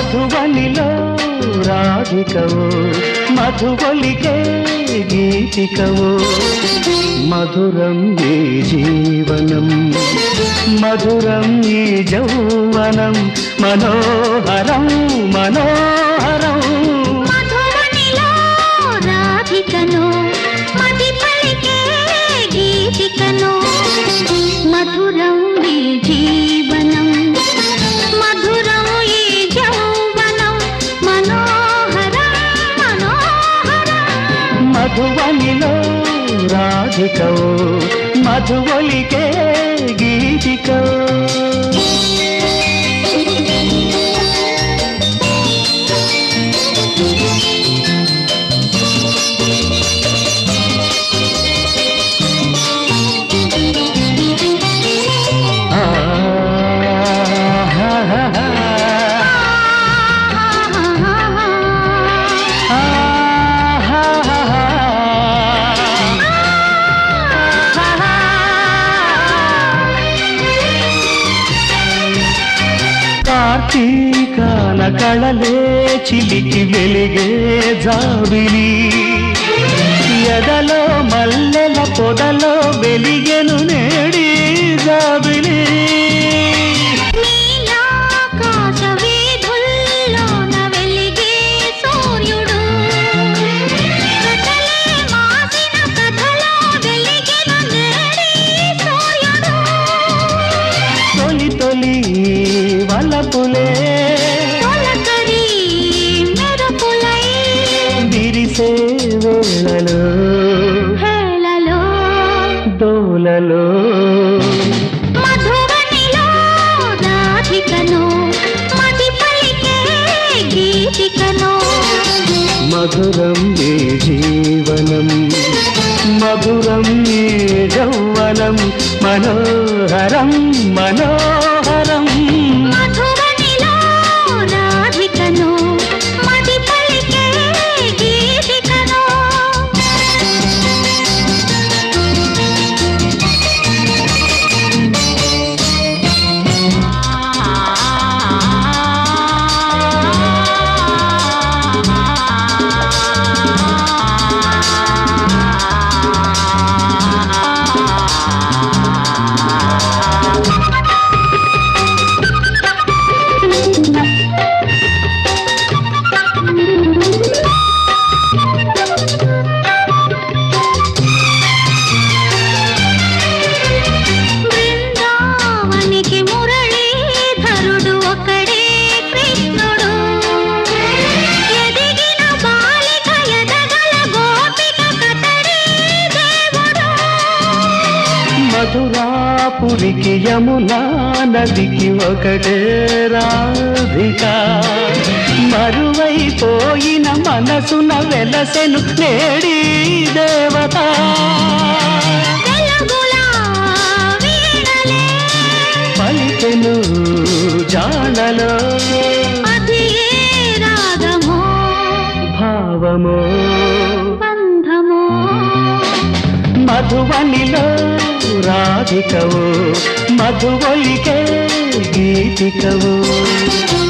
మధువనిలో రాధికవో మధువలికే గీతికవో మధురం ఈ జీవనం మధురం ఈ జౌవనం మనోహరం మనోహరం మధువనిలో రాధికను మది పలికే గీతికను మధురం ఈ జీవనం మధురం ఈ యౌవనం మనోహరం మనోహరం మధువనిలో రాధికవో మధువలికే గీతికవో ఆ, హా, హా, హా. ఆ, హా, హా, హా. కార్తీకాన కళలే చిలికి వెలిగే జాబిలి ఎదలో మల్లెల పొదలో వెలిగెను నేడి జాబిలి నీలాకాశ వీధుల్లోన వెలిగే సూర్యుడు కథలే మాసిన కథలో వెలిగిన నేడి సూర్యుడు తొలి తొలి వలపులే తొలకరి మెరుపులై విరిసే వేళలో హేళలో దోలలో మధువనిలో రాధికను మది పలికే గీతికను మధురం ఈ జీవనం మధురం ఈ యౌవనం మనోహరం మనోహరం మధువనిలో రాధికను మది పలికే గీతికను బృందావనికి మురళీధరుడు ఒకడే కృష్ణుడు ఎదిగిన బాలిక ఎదగల గోపిక కతడే దేవుడు మధురాపురికి యమునా నదికి ఒకటే రాధిక మరువైపోయిన మనసున వెలసెను నేడి దేవత వెలుగుల వీణలే పలికెను జాడలో అది ఏ రాగమో భావమో బంధమో మధువనిలో రాధికవో మధువలికే గీతికవో